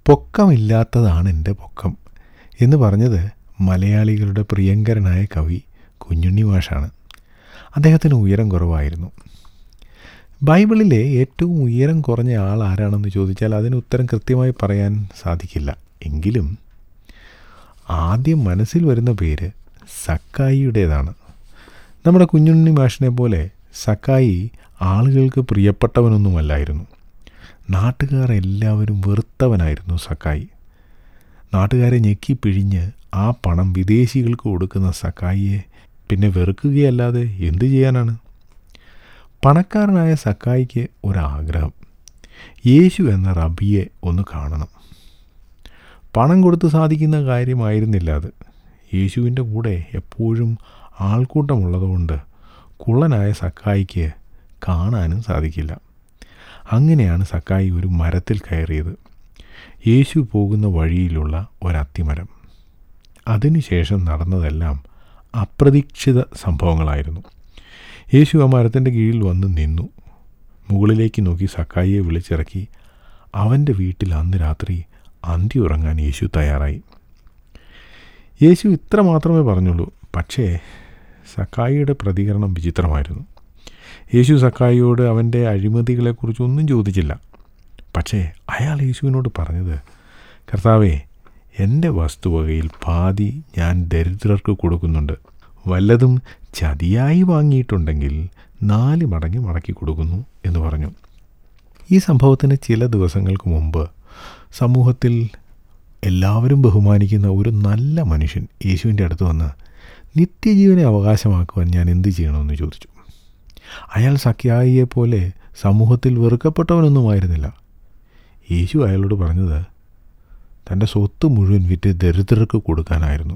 പൊക്കമില്ലാത്തതാണ് എൻ്റെ പൊക്കം എന്ന് പറഞ്ഞത് മലയാളികളുടെ പ്രിയങ്കരനായ കവി കുഞ്ഞുണ്ണി മാഷാണ് അദ്ദേഹത്തിന് ഉയരം കുറവായിരുന്നു ബൈബിളിലെ ഏറ്റവും ഉയരം കുറഞ്ഞ ആൾ ആരാണെന്ന് ചോദിച്ചാൽ അതിന് ഉത്തരം കൃത്യമായി പറയാൻ സാധിക്കില്ല എങ്കിലും ആദ്യം മനസ്സിൽ വരുന്ന പേര് സക്കായിയുടേതാണ് നമ്മുടെ കുഞ്ഞുണ്ണി മാഷിനെ പോലെ സക്കായി ആളുകൾക്ക് പ്രിയപ്പെട്ടവനൊന്നുമല്ലായിരുന്നു നാട്ടുകാർ എല്ലാവരും വെറുത്തവനായിരുന്നു സക്കായി നാട്ടുകാരെ ഞെക്കി പിഴിഞ്ഞ് ആ പണം വിദേശികൾക്ക് കൊടുക്കുന്ന സക്കായിയെ പിന്നെ വെറുക്കുകയല്ലാതെ എന്തു ചെയ്യാനാണ് പണക്കാരനായ സക്കായിക്ക് ഒരാഗ്രഹം യേശു എന്ന റബിയെ ഒന്ന് കാണണം പണം കൊടുത്ത് സാധിക്കുന്ന കാര്യമായിരുന്നില്ല അത് യേശുവിൻ്റെ കൂടെ എപ്പോഴും ആൾക്കൂട്ടമുള്ളതുകൊണ്ട് കുള്ളനായ സക്കായിക്ക് കാണാനും സാധിക്കില്ല അങ്ങനെയാണ് സക്കായി ഒരു മരത്തിൽ കയറിയത് യേശു പോകുന്ന വഴിയിലുള്ള ഒരത്തിമരം അതിനുശേഷം നടന്നതെല്ലാം അപ്രതീക്ഷിത സംഭവങ്ങളായിരുന്നു യേശു ആ മരത്തിൻ്റെ കീഴിൽ വന്ന് നിന്നു മുകളിലേക്ക് നോക്കി സക്കായിയെ വിളിച്ചിറക്കി അവൻ്റെ വീട്ടിൽ അന്ന് രാത്രി അന്തി ഉറങ്ങാൻ യേശു തയ്യാറായി യേശു ഇത്ര മാത്രമേ പറഞ്ഞുള്ളൂ പക്ഷേ സക്കായിയുടെ പ്രതികരണം വിചിത്രമായിരുന്നു യേശു സക്കായിയോട് അവൻ്റെ അഴിമതികളെക്കുറിച്ചൊന്നും ചോദിച്ചില്ല പക്ഷേ അയാൾ യേശുവിനോട് പറഞ്ഞത് കർത്താവേ എൻ്റെ വസ്തുവകയിൽ പാതി ഞാൻ ദരിദ്രർക്ക് കൊടുക്കുന്നുണ്ട് വല്ലതും ചതിയായി വാങ്ങിയിട്ടുണ്ടെങ്കിൽ നാല് മടങ്ങി മടക്കി കൊടുക്കുന്നു എന്ന് പറഞ്ഞു ഈ സംഭവത്തിന് ചില ദിവസങ്ങൾക്ക് മുമ്പ് സമൂഹത്തിൽ എല്ലാവരും ബഹുമാനിക്കുന്ന ഒരു നല്ല മനുഷ്യൻ യേശുവിൻ്റെ അടുത്ത് വന്ന് നിത്യജീവനെ അവകാശമാക്കുവാൻ ഞാൻ എന്ത് ചെയ്യണമെന്ന് ചോദിച്ചു അയാൾ സഖ്യായിയെ പോലെ സമൂഹത്തിൽ വെറുക്കപ്പെട്ടവനൊന്നുമായിരുന്നില്ല യേശു അയാളോട് പറഞ്ഞത് തൻ്റെ സ്വത്ത് മുഴുവൻ വിറ്റ് ദരിദ്രർക്ക് കൊടുക്കാനായിരുന്നു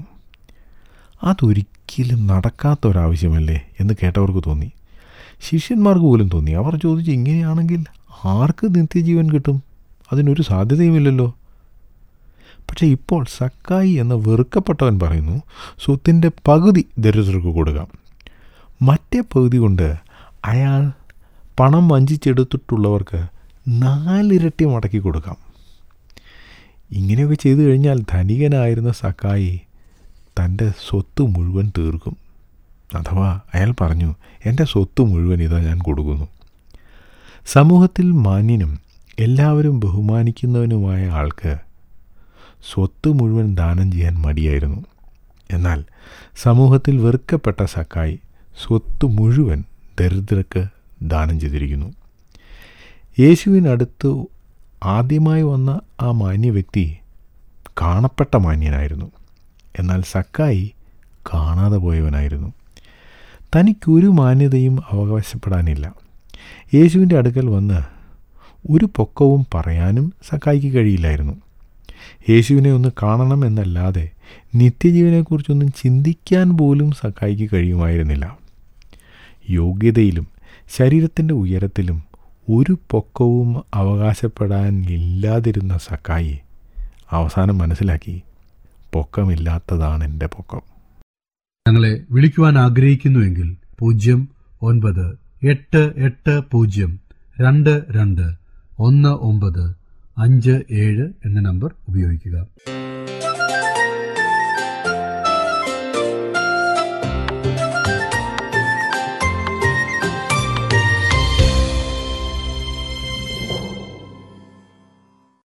അതൊരിക്കലും നടക്കാത്ത ഒരാവശ്യമല്ലേ എന്ന് കേട്ടവർക്ക് തോന്നി ശിഷ്യന്മാർക്ക് പോലും തോന്നി അവർ ചോദിച്ചു ഇങ്ങനെയാണെങ്കിൽ ആർക്ക് നിത്യജീവൻ കിട്ടും അതിനൊരു സാധ്യതയുമില്ലല്ലോ പക്ഷേ ഇപ്പോൾ സക്കായി എന്ന വെറുക്കപ്പെട്ടവൻ പറയുന്നു സ്വത്തിൻ്റെ പകുതി ദരിദ്രർക്ക് കൊടുക്കാം മറ്റേ പകുതി കൊണ്ട് അയാൾ പണം വഞ്ചിച്ചെടുത്തിട്ടുള്ളവർക്ക് നാലിരട്ടി മടക്കി കൊടുക്കാം ഇങ്ങനെയൊക്കെ ചെയ്തു കഴിഞ്ഞാൽ ധനികനായിരുന്ന സക്കായി തൻ്റെ സ്വത്ത് മുഴുവൻ തീർക്കും അഥവാ അയാൾ പറഞ്ഞു എൻ്റെ സ്വത്ത് മുഴുവൻ ഇതാ ഞാൻ കൊടുക്കുന്നു സമൂഹത്തിൽ മാന്യനും എല്ലാവരും ബഹുമാനിക്കുന്നവനുമായ ആൾക്ക് സ്വത്ത് മുഴുവൻ ദാനം ചെയ്യാൻ മടിയായിരുന്നു എന്നാൽ സമൂഹത്തിൽ വെറുക്കപ്പെട്ട സക്കായി സ്വത്ത് മുഴുവൻ ദരിദ്രർക്ക് ദാനം ചെയ്തിരിക്കുന്നു യേശുവിനടുത്ത് ആദ്യമായി വന്ന ആ മാന്യ വ്യക്തി കാണപ്പെട്ട മാന്യനായിരുന്നു എന്നാൽ സക്കായി കാണാതെ പോയവനായിരുന്നു തനിക്കൊരു മാന്യതയും അവകാശപ്പെടാനില്ല യേശുവിൻ്റെ അടുക്കൽ വന്ന് ഒരു പൊക്കവും പറയാനും സക്കായിക്ക് കഴിയില്ലായിരുന്നു യേശുവിനെ ഒന്ന് കാണണം എന്നല്ലാതെ നിത്യജീവനെക്കുറിച്ചൊന്നും ചിന്തിക്കാൻ പോലും സക്കായിക്ക് കഴിയുമായിരുന്നില്ല യോഗ്യതയിലും ശരീരത്തിൻ്റെ ഉയരത്തിലും ഒരു പൊക്കവും അവകാശപ്പെടാൻ ഇല്ലാതിരുന്ന സക്കായി അവസാനം മനസ്സിലാക്കി പൊക്കമില്ലാത്തതാണ് എൻ്റെ പൊക്കം ഞങ്ങളെ വിളിക്കുവാൻ ആഗ്രഹിക്കുന്നുവെങ്കിൽ പൂജ്യം ഒൻപത് എട്ട് എട്ട് പൂജ്യം രണ്ട് രണ്ട് ഒന്ന് ഒമ്പത് അഞ്ച് ഏഴ് എന്ന നമ്പർ ഉപയോഗിക്കുക